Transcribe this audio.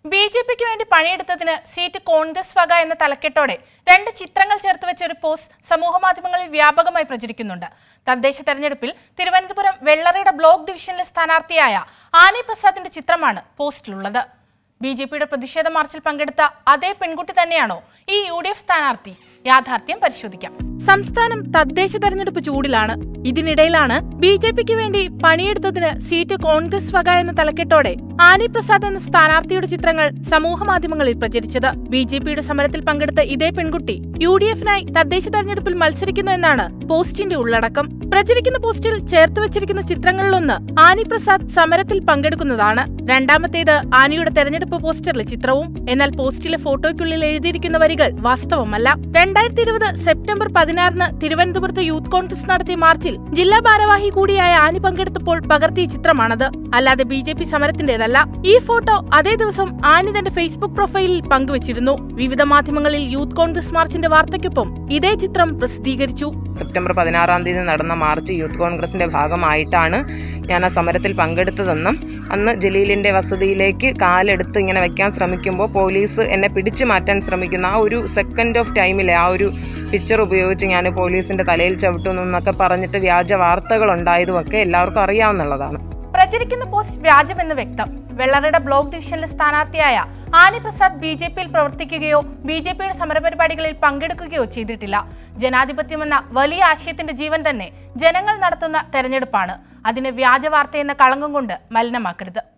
B J പിക്ക് വേണ്ടി പണിയെടുത്തതിന് seat Congress വക എന്ന തലക്കെട്ടോടെ രണ്ട് ചിത്രങ്ങൾ ചേർത്ത് വെച്ച ഒരു പോസ്റ്റ് സമൂഹമാധ്യമങ്ങളിൽ വ്യാപകമായി പ്രചരിക്കുന്നുണ്ട് തദ്ദേശ തെരഞ്ഞെടുപ്പിൽ തിരുവനന്തപുരം വെള്ളറയുടെ ബ്ലോക്ക് ഡിവിഷനിലെ സ്ഥാനാർത്ഥിയായ ആനി പ്രസാദിന്റെ ചിത്രമാണ് പോസ്റ്റിലുള്ളത് ബി ജെ പിയുടെ പ്രതിഷേധ മാർച്ചിൽ പങ്കെടുത്ത അതേ പെൺകുട്ടി തന്നെയാണോ ഈ യു ഡി എഫ് സ്ഥാനാർത്ഥി യാഥാർത്ഥ്യം പരിശോധിക്കാം സംസ്ഥാനം തദ്ദേശ തെരഞ്ഞെടുപ്പ് ചൂടിലാണ് ഇതിനിടയിലാണ് ബി ജെ പിക്ക് വേണ്ടി പണിയെടുത്തതിന് സീറ്റ് കോൺഗ്രസ് വക എന്ന തലക്കെട്ടോടെ ആനി പ്രസാദ് എന്ന സ്ഥാനാർത്ഥിയുടെ ചിത്രങ്ങൾ സമൂഹ മാധ്യമങ്ങളിൽ പ്രചരിച്ചത് ബി ജെ പിയുടെ സമരത്തിൽ പങ്കെടുത്ത ഇതേ പെൺകുട്ടി യു ഡി എഫിനായി തദ്ദേശ തെരഞ്ഞെടുപ്പിൽ മത്സരിക്കുന്നു എന്നാണ് പോസ്റ്റിന്റെ ഉള്ളടക്കം പ്രചരിക്കുന്ന പോസ്റ്റിൽ ചേർത്ത് വെച്ചിരിക്കുന്ന ചിത്രങ്ങളിലൊന്ന് ആനി പ്രസാദ് സമരത്തിൽ പങ്കെടുക്കുന്നതാണ് രണ്ടാമത്തേത് ആനിയുടെ തെരഞ്ഞെടുപ്പ് പോസ്റ്ററിലെ ചിത്രവും എന്നാൽ പോസ്റ്റിലെ ഫോട്ടോയ്ക്കുള്ളിൽ എഴുതിയിരിക്കുന്ന വരികൾ വാസ്തവമല്ല രണ്ടായിരത്തി ഇരുപത് സെപ്റ്റംബർ പതിനാറിന് തിരുവനന്തപുരത്ത് യൂത്ത് കോൺഗ്രസ് നടത്തിയ മാർച്ചിൽ ജില്ലാ ഭാരവാഹി കൂടിയായ ആനി പങ്കെടുത്തപ്പോൾ പകർത്തിയ ചിത്രമാണത് അല്ലാതെ ബി ജെ പി സമരത്തിന്റേതല്ല ഈ ഫോട്ടോ അതേ ദിവസം ആനി തന്റെ ഫേസ്ബുക്ക് പ്രൊഫൈലിൽ പങ്കുവച്ചിരുന്നു വിവിധ മാധ്യമങ്ങളിൽ യൂത്ത് കോൺഗ്രസ് മാർച്ചിന്റെ വാർത്തയ്ക്കൊപ്പം ഇതേ ചിത്രം പ്രസിദ്ധീകരിച്ചു സെപ്റ്റംബർ പതിനാറാം തീയതി നടന്ന മാർച്ച് യൂത്ത് കോൺഗ്രസിന്റെ ഭാഗമായിട്ടാണ് ഞാൻ ആ സമരത്തിൽ പങ്കെടുത്തതെന്നും അന്ന് ജലീലിന്റെ വസതിയിലേക്ക് കാലെടുത്ത് ഇങ്ങനെ വെക്കാൻ ശ്രമിക്കുമ്പോൾ പോലീസ് എന്നെ പിടിച്ചു മാറ്റാൻ ശ്രമിക്കുന്ന ആ ഒരു സെക്കൻഡ് ഓഫ് ടൈമിലെ ആ ഒരു പിക്ചർ ഉപയോഗിച്ച് ഞാൻ പോലീസിന്റെ തലയിൽ ചവിട്ടുന്നു എന്നൊക്കെ പറഞ്ഞിട്ട് വ്യാജ വാർത്തകൾ ഉണ്ടായതുമൊക്കെ എല്ലാവർക്കും അറിയാവുന്നതാണ് പ്രചരിക്കുന്ന പോസ്റ്റ് വ്യാജമെന്ന് വ്യക്തം വെള്ളറയുടെ ബ്ലോക്ക് ഡിവിഷനിലെ സ്ഥാനാർത്ഥിയായ ആനി പ്രസാദ് ബി ജെ പിയിൽ പ്രവർത്തിക്കുകയോ ബി ജെ പിയുടെ സമരപരിപാടികളിൽ പങ്കെടുക്കുകയോ ചെയ്തിട്ടില്ല ജനാധിപത്യമെന്ന വലിയ ആശയത്തിന്റെ ജീവൻ തന്നെ ജനങ്ങൾ നടത്തുന്ന തെരഞ്ഞെടുപ്പാണ് അതിനെ വ്യാജ വാർത്തയെന്ന കളങ്കം കൊണ്ട് മലിനമാക്കരുത്